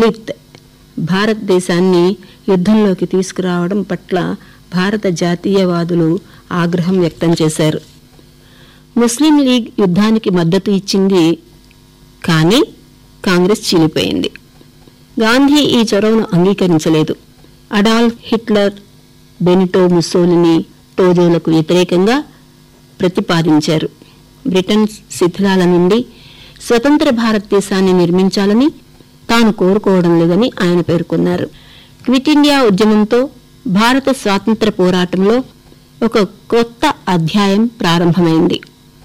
లలిత్ భారతదేశాన్ని యుద్ధంలోకి తీసుకురావడం పట్ల భారత జాతీయవాదులు ఆగ్రహం వ్యక్తం చేశారు ముస్లిం లీగ్ యుద్ధానికి మద్దతు ఇచ్చింది కానీ కాంగ్రెస్ చీలిపోయింది గాంధీ ఈ చొరవను అంగీకరించలేదు అడాల్ఫ్ హిట్లర్ బెనిటో ముస్సోలిని టోజోలకు వ్యతిరేకంగా ప్రతిపాదించారు బ్రిటన్ శిథిలాల నుండి స్వతంత్ర భారతదేశాన్ని నిర్మించాలని తాను కోరుకోవడం లేదని ఆయన పేర్కొన్నారు క్విట్ ఇండియా ఉద్యమంతో భారత స్వాతంత్ర పోరాటంలో ఒక కొత్త అధ్యాయం ప్రారంభమైంది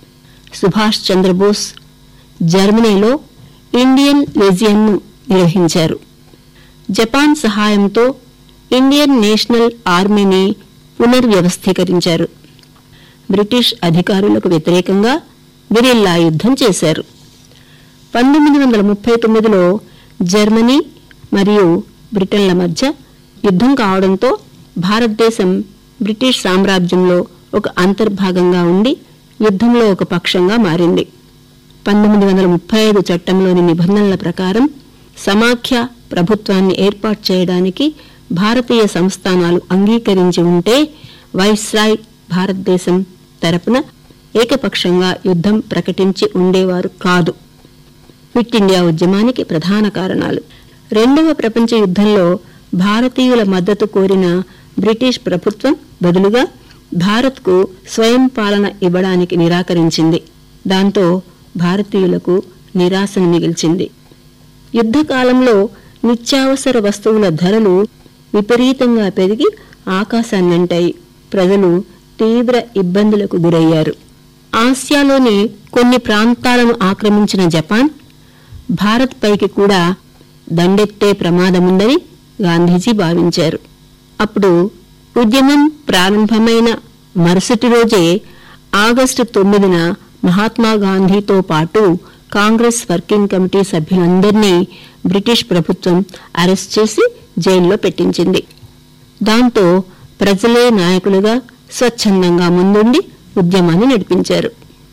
సుభాష్ చంద్రబోస్ జర్మనీలో ఇండియన్ లెజియన్ను నిర్వహించారు జపాన్ సహాయంతో ఇండియన్ నేషనల్ ఆర్మీని పునర్వ్యవస్థీకరించారు బ్రిటిష్ అధికారులకు వ్యతిరేకంగా గెరిల్లా యుద్ధం చేశారు పంతొమ్మిది వందల ముప్పై తొమ్మిదిలో జర్మనీ మరియు బ్రిటన్ల మధ్య యుద్ధం కావడంతో భారతదేశం బ్రిటిష్ సామ్రాజ్యంలో ఒక అంతర్భాగంగా ఉండి యుద్ధంలో ఒక పక్షంగా మారింది పంతొమ్మిది వందల ముప్పై ఐదు చట్టంలోని నిబంధనల ప్రకారం సమాఖ్య ప్రభుత్వాన్ని ఏర్పాటు చేయడానికి భారతీయ సంస్థానాలు అంగీకరించి ఉంటే వైస్రాయ్ భారతదేశం తరపున ఏకపక్షంగా యుద్ధం ప్రకటించి ఉండేవారు కాదు క్విట్ ఇండియా ఉద్యమానికి ప్రధాన కారణాలు రెండవ ప్రపంచ యుద్ధంలో భారతీయుల మద్దతు కోరిన బ్రిటిష్ ప్రభుత్వం బదులుగా భారత్కు స్వయం పాలన ఇవ్వడానికి నిరాకరించింది దాంతో భారతీయులకు నిరాశను మిగిల్చింది యుద్ధకాలంలో నిత్యావసర వస్తువుల ధరలు విపరీతంగా పెరిగి ఆకాశాన్నంటాయి ప్రజలు తీవ్ర ఇబ్బందులకు గురయ్యారు ఆసియాలోని కొన్ని ప్రాంతాలను ఆక్రమించిన జపాన్ భారత్ పైకి కూడా దండెత్తే ప్రమాదముందని గాంధీజీ భావించారు అప్పుడు ఉద్యమం ప్రారంభమైన మరుసటి రోజే ఆగస్టు తొమ్మిదిన మహాత్మా గాంధీతో పాటు కాంగ్రెస్ వర్కింగ్ కమిటీ సభ్యులందరినీ బ్రిటిష్ ప్రభుత్వం అరెస్ట్ చేసి జైల్లో పెట్టించింది దాంతో ప్రజలే నాయకులుగా స్వచ్ఛందంగా ముందుండి ఉద్యమాన్ని నడిపించారు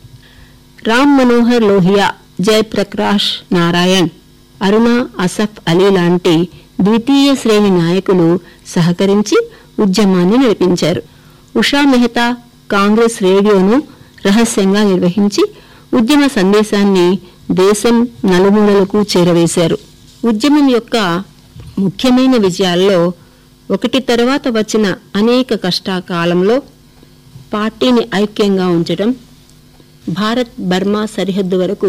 రామ్ మనోహర్ లోహియా జయప్రకాష్ నారాయణ్ అరుణ అసఫ్ అలీ లాంటి ద్వితీయ శ్రేణి నాయకులు సహకరించి ఉద్యమాన్ని నడిపించారు ఉషా మెహతా కాంగ్రెస్ రేడియోను రహస్యంగా నిర్వహించి ఉద్యమ సందేశాన్ని దేశం నలుమూలలకు చేరవేశారు ఉద్యమం యొక్క ముఖ్యమైన విజయాల్లో ఒకటి తర్వాత వచ్చిన అనేక కష్టకాలంలో పార్టీని ఐక్యంగా ఉంచడం భారత్ బర్మా సరిహద్దు వరకు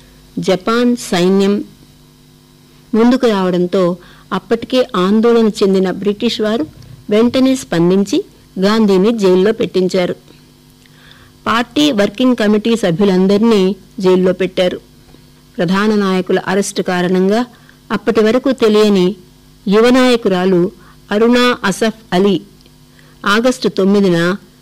జపాన్ సైన్యం ముందుకు రావడంతో అప్పటికే ఆందోళన చెందిన బ్రిటిష్ వారు వెంటనే స్పందించి గాంధీని జైల్లో పెట్టించారు పార్టీ వర్కింగ్ కమిటీ సభ్యులందరినీ జైల్లో పెట్టారు ప్రధాన నాయకుల అరెస్టు కారణంగా అప్పటి వరకు తెలియని యువ నాయకురాలు అరుణా అసఫ్ అలీ ఆగస్టు తొమ్మిదిన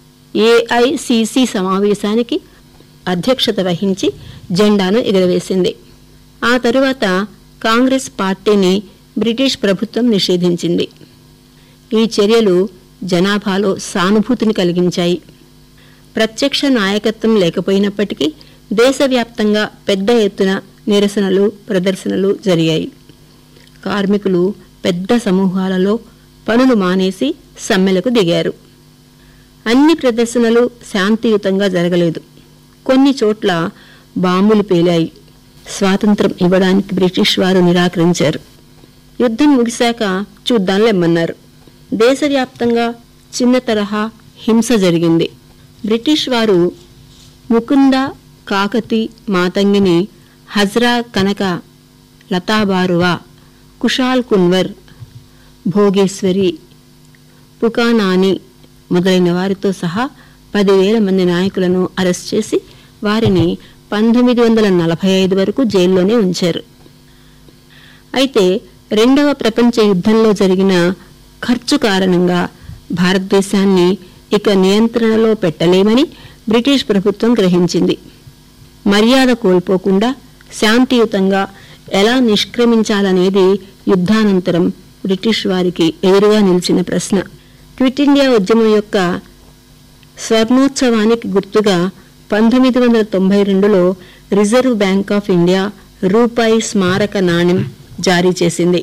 ఏఐసిసి సమావేశానికి అధ్యక్షత వహించి జెండాను ఎగురవేసింది ఆ తరువాత కాంగ్రెస్ పార్టీని బ్రిటిష్ ప్రభుత్వం నిషేధించింది ఈ చర్యలు జనాభాలో సానుభూతిని కలిగించాయి ప్రత్యక్ష నాయకత్వం లేకపోయినప్పటికీ దేశవ్యాప్తంగా పెద్ద ఎత్తున నిరసనలు ప్రదర్శనలు జరిగాయి కార్మికులు పెద్ద సమూహాలలో పనులు మానేసి సమ్మెలకు దిగారు అన్ని ప్రదర్శనలు శాంతియుతంగా జరగలేదు కొన్ని చోట్ల బాంబులు పేలాయి స్వాతంత్రం ఇవ్వడానికి బ్రిటిష్ వారు నిరాకరించారు యుద్ధం ముగిశాక చూద్దాంలేమన్నారు దేశవ్యాప్తంగా చిన్న తరహా హింస జరిగింది బ్రిటిష్ వారు ముకుంద కాకతి మాతంగిని హజ్రా కనక లతాబారువా కుషాల్ కున్వర్ భోగేశ్వరి పుకానాని మొదలైన వారితో సహా పదివేల మంది నాయకులను అరెస్ట్ చేసి వారిని పంతొమ్మిది వందల నలభై ఐదు వరకు జైల్లోనే ఉంచారు అయితే రెండవ ప్రపంచ యుద్ధంలో జరిగిన ఖర్చు కారణంగా భారతదేశాన్ని ఇక నియంత్రణలో పెట్టలేమని బ్రిటిష్ ప్రభుత్వం గ్రహించింది మర్యాద కోల్పోకుండా శాంతియుతంగా ఎలా నిష్క్రమించాలనేది యుద్ధానంతరం బ్రిటిష్ వారికి ఎదురుగా నిలిచిన ప్రశ్న క్విట్ ఇండియా ఉద్యమం యొక్క స్వర్ణోత్సవానికి గుర్తుగా పంతొమ్మిది వందల తొంభై రెండులో రిజర్వ్ బ్యాంక్ ఆఫ్ ఇండియా రూపాయి స్మారక నాణ్యం జారీ చేసింది